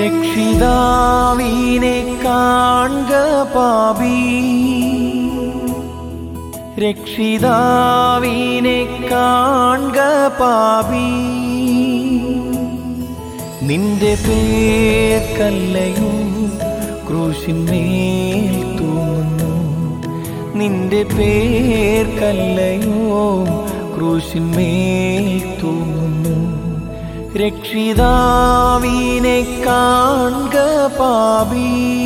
രക്ഷിതാവീനെ കാൺക പാപി രക്ഷിതാവീനെ കാൺക പാപി നിന്റെ പേർക്കല്ലയോ ക്രൂശിന്മേൽ തൂങ്ങുന്നു നിന്റെ പേർക്കല്ലയോ ക്രൂശിന്മേൽ തൂങ്ങുന്നു രക്ഷിതാവീനെ കാൺക പാപി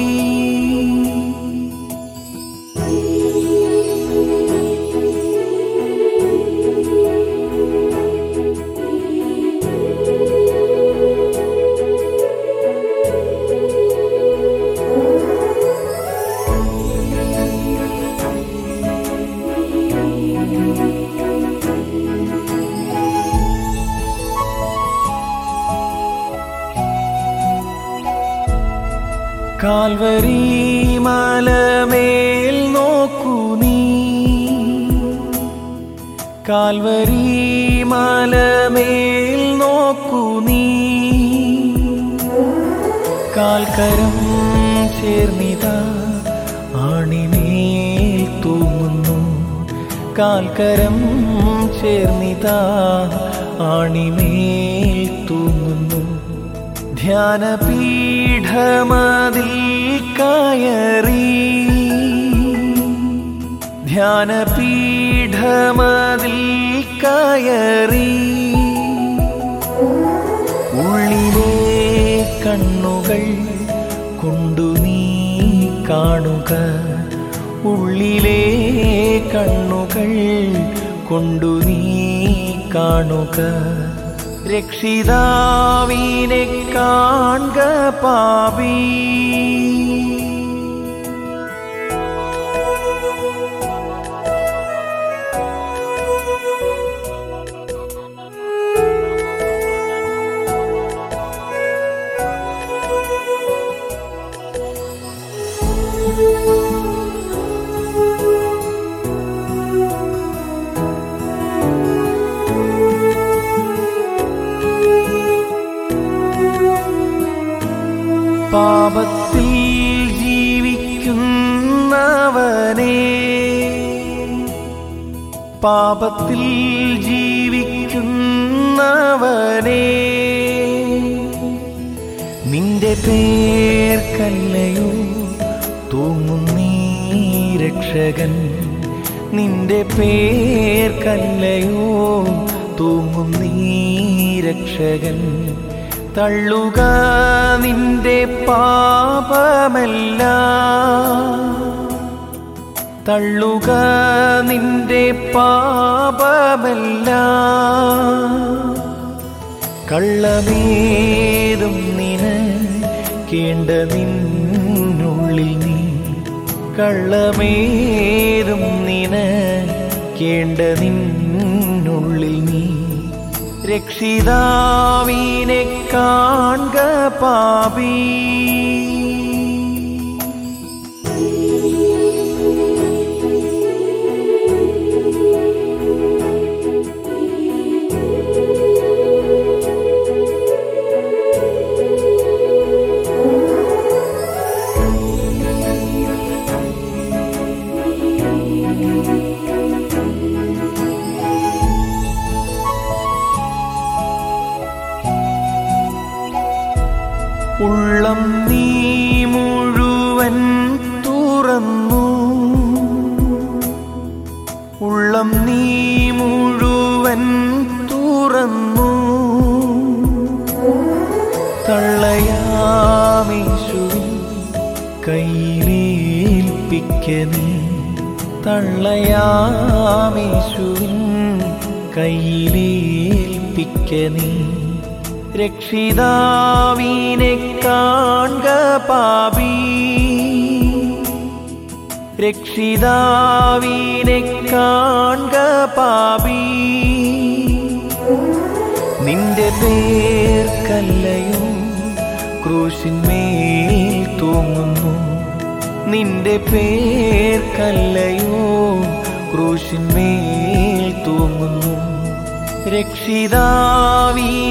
കാൽവരി മലമേൽ നോക്കൂ നീ കാൽവരി മലമേൽ നോക്കൂ നീ കാൽക്കരം ചേർന്നിത ആണിമേൽ തൂങ്ങുന്നു കാൽക്കരം ചേർന്നിത ആണിമേൽ തൂങ്ങുന്നു ധ്യാനപീഠമതിൽ കയറി ധ്യാനപീഠമതിൽ കയറി ഉള്ളിലെ കണ്ണുകൾ കൊണ്ടു നീ കാണുക ഉള്ളിലെ കണ്ണുകൾ കൊണ്ടു നീ കാണുക രക്ഷിതാവീനെ കാൺക പാപി പാപത്തിൽ ജീവിക്കുന്നവനെ പാപത്തിൽ ജീവിക്കുന്നവനെ നിന്റെ പേർക്കല്ലയോ തൂങ്ങും നീ രക്ഷകൻ നിന്റെ പേർക്കല്ലയോ തൂങ്ങും നീ രക്ഷകൻ തള്ളുക നിന്റെ പാപമല്ല തള്ളുക നിന്റെ പാപമല്ല കള്ളമേതും നിന് കേണ്ട നിന്നുള്ളിൽ നീ കള്ളമേതും നിന് കേണ്ട നിന്നുള്ളിൽ നീ രക്ഷിതാവീനെ കാൺക പാപി ഉള്ളം നീ മുഴുവൻ തുറന്നു ഉള്ളം നീ മുഴുവൻ തുറന്നു തള്ളയാമേശുവിൻ കയ്യിലേൽപ്പിക്ക നീ തള്ളയാമേശുവിൻ കയ്യിലേൽപ്പിക്ക നീ രക്ഷിതാവീനെ കാൺക പാപി രക്ഷിതാവീനെ കാൺക പാപി നിന്റെ പേർക്കല്ലയോ ക്രൂശിന്മേൽ തൂങ്ങുന്നു നിന്റെ പേർക്കല്ലയോ ക്രൂശിന്മേൽ തൂങ്ങുന്നു രക്ഷിതാവീ